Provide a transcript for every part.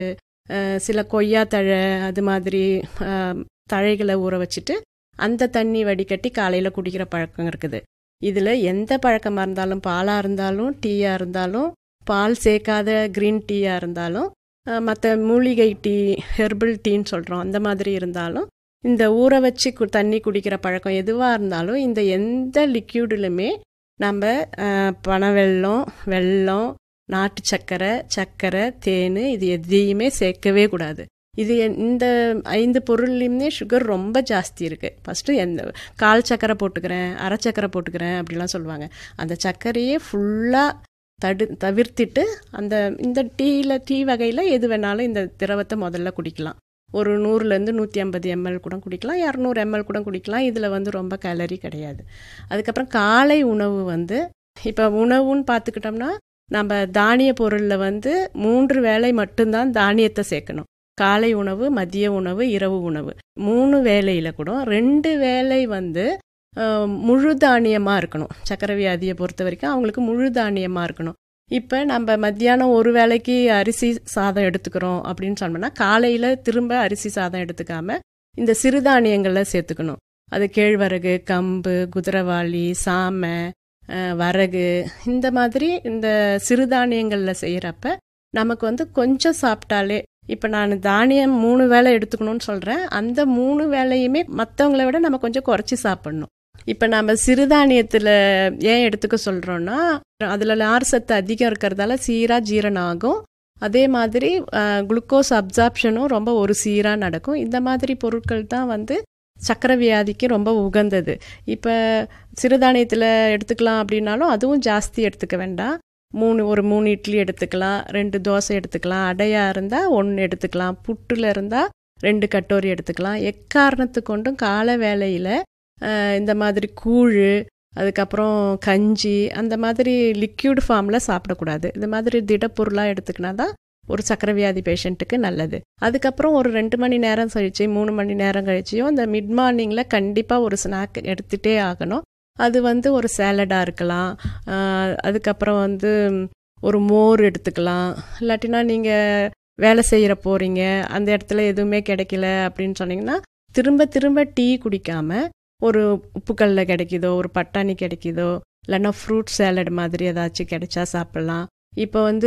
அஹ், சில கொய்யா தழை அது மாதிரி அஹ், தழைகளை ஊற வச்சுட்டு அந்த தண்ணி வடிகட்டி காலையில் குடிக்கிற பழக்கம் இருக்குது இதில் எந்த பழக்கமாக இருந்தாலும் பாலாக இருந்தாலும் டீயாக இருந்தாலும் பால் சேர்க்காத க்ரீன் டீயாக இருந்தாலும் மற்ற மூலிகை டீ ஹெர்பல் டீன்னு சொல்கிறோம் அந்த மாதிரி இருந்தாலும் இந்த ஊற வச்சு கு தண்ணி குடிக்கிற பழக்கம் எதுவாக இருந்தாலும் இந்த எந்த லிக்யூடுலுமே நம்ம அஹ், பனவெல்லம் வெல்லம் நாட்டு சர்க்கரை சர்க்கரை தேன் இது எதையுமே சேர்க்கவே கூடாது இது என்- இந்த ஐந்து பொருள்லையுமே சுகர் ரொம்ப ஜாஸ்தி இருக்குது ஃபஸ்ட்டு எந்த கால் சர்க்கரை போட்டுக்கிறேன் அரை சர்க்கரை போட்டுக்கிறேன் அப்படிலாம் சொல்லுவாங்க அந்த சர்க்கரையே ஃபுல்லாக தடு தவிர்த்திட்டு அந்த இந்த டீயில் டீ வகையில் எது வேணாலும் இந்த திரவத்தை முதல்ல குடிக்கலாம் ஒரு நூறுலேருந்து நூற்றி ஐம்பது எம்எல் கூட குடிக்கலாம் இரநூறு எம்எல் கூட குடிக்கலாம் இதில் வந்து ரொம்ப கேலரி கிடையாது அதுக்கப்புறம் காலை உணவு வந்து இப்போ உணவுன்னு பார்த்துக்கிட்டோம்னா நம்ம தானிய பொருளில் வந்து மூன்று வேளை மட்டும்தான் தானியத்தை சேர்க்கணும் காலை உணவு மதிய உணவு இரவு உணவு மூணு வேளையில் கூட ரெண்டு வேளை வந்து அஹ், முழு தானியமாக இருக்கணும் சக்கரை வியாதியை பொறுத்த வரைக்கும் அவங்களுக்கு முழு தானியமாக இருக்கணும் இப்போ நம்ம மத்தியானம் ஒரு வேளைக்கு அரிசி சாதம் எடுத்துக்கிறோம் அப்படின்னு சொன்னோம்னா காலையில் திரும்ப அரிசி சாதம் எடுத்துக்காம இந்த சிறுதானியங்களை சேர்த்துக்கணும் அது கேழ்வரகு கம்பு குதிரவாளி சாமை அஹ், வரகு இந்த மாதிரி இந்த சிறுதானியங்களில் செய்கிறப்ப நமக்கு வந்து கொஞ்சம் சாப்பிட்டாலே இப்போ நான் தானியம் மூணு வேளை எடுத்துக்கணும்னு சொல்கிறேன் அந்த மூணு வேளையுமே மற்றவங்கள விட நம்ம கொஞ்சம் குறைச்சி சாப்பிடணும் இப்போ நம்ம சிறுதானியத்தில் ஏன் எடுத்துக்க சொல்கிறோன்னா அதில் நார் சத்து அதிகம் இருக்கிறதால சீராக ஜீரணம் ஆகும் அதே மாதிரி குளுக்கோஸ் அப்சார்ப்ஷனும் ரொம்ப ஒரு சீராக நடக்கும் இந்த மாதிரி பொருட்கள் தான் வந்து சக்கரை வியாதிக்கு ரொம்ப உகந்தது இப்போ சிறுதானியத்தில் எடுத்துக்கலாம் அப்படின்னாலும் அதுவும் ஜாஸ்தி எடுத்துக்க வேண்டாம் மூணு ஒரு மூணு இட்லி எடுத்துக்கலாம் ரெண்டு தோசை எடுத்துக்கலாம் அடையாக இருந்தால் ஒன்று எடுத்துக்கலாம் புட்டில் இருந்தால் ரெண்டு கட்டோரி எடுத்துக்கலாம் எக்காரணத்து கொண்டும் கால வேளையில் இந்த மாதிரி கூழ் அதுக்கப்புறம் கஞ்சி அந்த மாதிரி லிக்யூட் ஃபார்மில் சாப்பிடக்கூடாது இந்த மாதிரி திடப்பொருளாக எடுத்துக்கினா தான் ஒரு சக்கரை வியாதி பேஷண்ட்டுக்கு நல்லது அதுக்கப்புறம் ஒரு ரெண்டு மணி நேரம் கழிச்சு மூணு மணி நேரம் கழிச்சியும் இந்த மிட் மார்னிங்கில் கண்டிப்பாக ஒரு ஸ்நாக் எடுத்துகிட்டே ஆகணும் அது வந்து ஒரு சேலடாக இருக்கலாம் ஆஹ் அதுக்கப்புறம் வந்து ஒரு மோர் எடுத்துக்கலாம் இல்லாட்டினா நீங்கள் வேலை செய்கிற போகிறீங்க அந்த இடத்துல எதுவுமே கிடைக்கல அப்படின்னு சொன்னீங்கன்னா திரும்ப திரும்ப டீ குடிக்காம ஒரு உப்புக்கல்ல கிடைக்குதோ ஒரு பட்டாணி கிடைக்குதோ இல்லைன்னா ஃப்ரூட் சேலட் மாதிரி ஏதாச்சும் கிடைச்சா சாப்பிட்லாம் இப்போ வந்து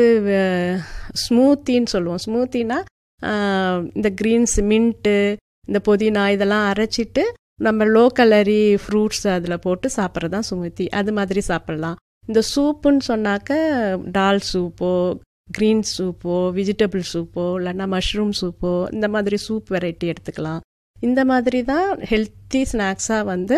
ஸ்மூத்தின்னு சொல்லுவோம் ஸ்மூத்தினா இந்த க்ரீன்ஸ் மின்ட்டு இந்த புதினா இதெல்லாம் அரைச்சிட்டு நம்ம லோ கலரி ஃப்ரூட்ஸ் அதில் போட்டு சாப்பிட்றது தான் சுமுத்தி அது மாதிரி சாப்பிட்லாம் இந்த சூப்புன்னு சொன்னாக்க டால் சூப்போ க்ரீன் சூப்போ வெஜிடபிள் சூப்போ இல்லைன்னா மஷ்ரூம் சூப்போ இந்த மாதிரி சூப் வெரைட்டி எடுத்துக்கலாம் இந்த மாதிரி தான் ஹெல்த்தி ஸ்நாக்ஸாக வந்து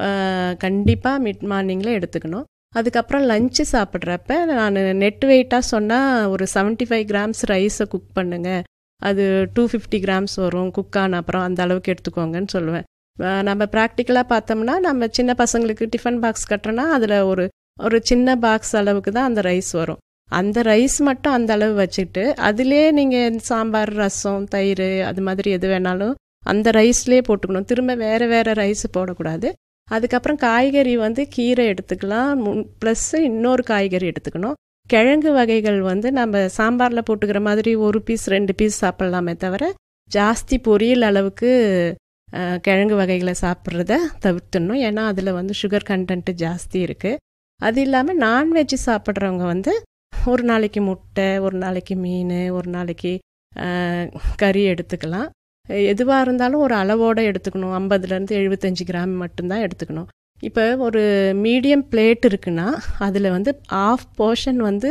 கண்டிப்பாக மிட் மார்னிங்கில் எடுத்துக்கணும் அதுக்கப்புறம் லஞ்சு சாப்பிட்றப்ப நான் நெட் வெயிட்டாக சொன்னால் ஒரு செவன்ட்டி ஃபைவ் கிராம்ஸ் ரைஸை குக் பண்ணுங்க அது டூ ஃபிஃப்டி கிராம்ஸ் வரும் குக் ஆன அப்புறம் அந்த அளவுக்கு எடுத்துக்கோங்கன்னு சொல்லுவேன் அஹ் நம்ம ப்ராக்டிக்கலாக பார்த்தோம்னா நம்ம சின்ன பசங்களுக்கு டிஃபன் பாக்ஸ் கட்டுறோன்னா அதில் ஒரு ஒரு சின்ன பாக்ஸ் அளவுக்கு தான் அந்த ரைஸ் வரும் அந்த ரைஸ் மட்டும் அந்த அளவு வச்சுட்டு அதிலே நீங்கள் சாம்பார் ரசம் தயிர் அது மாதிரி எது வேணாலும் அந்த ரைஸ்லேயே போட்டுக்கணும் திரும்ப வேறு வேறு ரைஸ் போடக்கூடாது அதுக்கப்புறம் காய்கறி வந்து கீரை எடுத்துக்கலாம் ப்ளஸ் இன்னொரு காய்கறி எடுத்துக்கணும் கிழங்கு வகைகள் வந்து நம்ம சாம்பாரில் போட்டுக்கிற மாதிரி ஒரு பீஸ் ரெண்டு பீஸ் சாப்பிட்லாமே தவிர ஜாஸ்தி பொரியல் அளவுக்கு அஹ், கிழங்கு வகைகளை சாப்பிட்றத தவிர்த்துடணும் ஏன்னா அதில் வந்து சுகர் கண்டென்ட்டு ஜாஸ்தி இருக்குது அது இல்லாமல் நான்வெஜ் சாப்பிட்றவங்க வந்து ஒரு நாளைக்கு முட்டை ஒரு நாளைக்கு மீன் ஒரு நாளைக்கு அஹ், கறி எடுத்துக்கலாம் எதுவாக இருந்தாலும் ஒரு அளவோடு எடுத்துக்கணும் ஐம்பதுலேருந்து எழுபத்தஞ்சு கிராம் மட்டும்தான் எடுத்துக்கணும் இப்போ ஒரு மீடியம் பிளேட் இருக்குன்னா அதில் வந்து ஆஃப் போர்ஷன் வந்து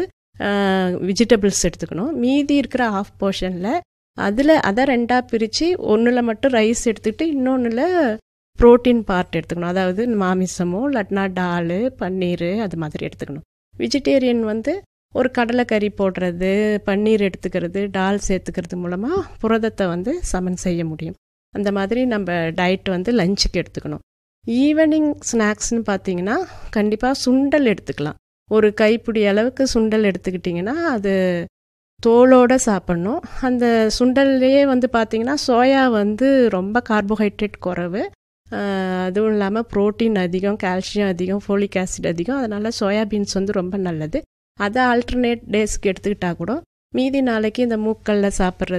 வெஜிடபிள்ஸ் எடுத்துக்கணும் மீதி இருக்கிற ஆஃப் போர்ஷனில் அதில் அதை ரெண்டாக பிரித்து ஒன்றில் மட்டும் ரைஸ் எடுத்துக்கிட்டு இன்னொன்றில் ப்ரோட்டீன் பார்ட் எடுத்துக்கணும் அதாவது மாமிசமோ இல்லாட்டினா டால் பன்னீர் அது மாதிரி எடுத்துக்கணும் வெஜிடேரியன் வந்து ஒரு கடலைக்கறி போடுறது பன்னீர் எடுத்துக்கிறது டால் சேர்த்துக்கிறது மூலமாக புரதத்தை வந்து சமன் செய்ய முடியும் அந்த மாதிரி நம்ம டயட் வந்து லஞ்சுக்கு எடுத்துக்கணும் ஈவினிங் ஸ்நாக்ஸ்னு பார்த்தீங்கன்னா கண்டிப்பாக சுண்டல் எடுத்துக்கலாம் ஒரு கைப்பிடி அளவுக்கு சுண்டல் எடுத்துக்கிட்டிங்கன்னா அது தோலோடு சாப்பிட்ணும் அந்த சுண்டல்லையே வந்து பார்த்தீங்கன்னா சோயா வந்து ரொம்ப கார்போஹைட்ரேட் குறைவு ஆஹ் அதுவும் இல்லாமல் புரோட்டீன் அதிகம் கால்சியம் அதிகம் ஃபோலிக் ஆசிட் அதிகம் அதனால் சோயாபீன்ஸ் வந்து ரொம்ப நல்லது அதை ஆல்டர்னேட் டேஸ்க்கு எடுத்துக்கிட்டால் கூட மீதி நாளைக்கு இந்த மூக்கல்ல சாப்பிட்றது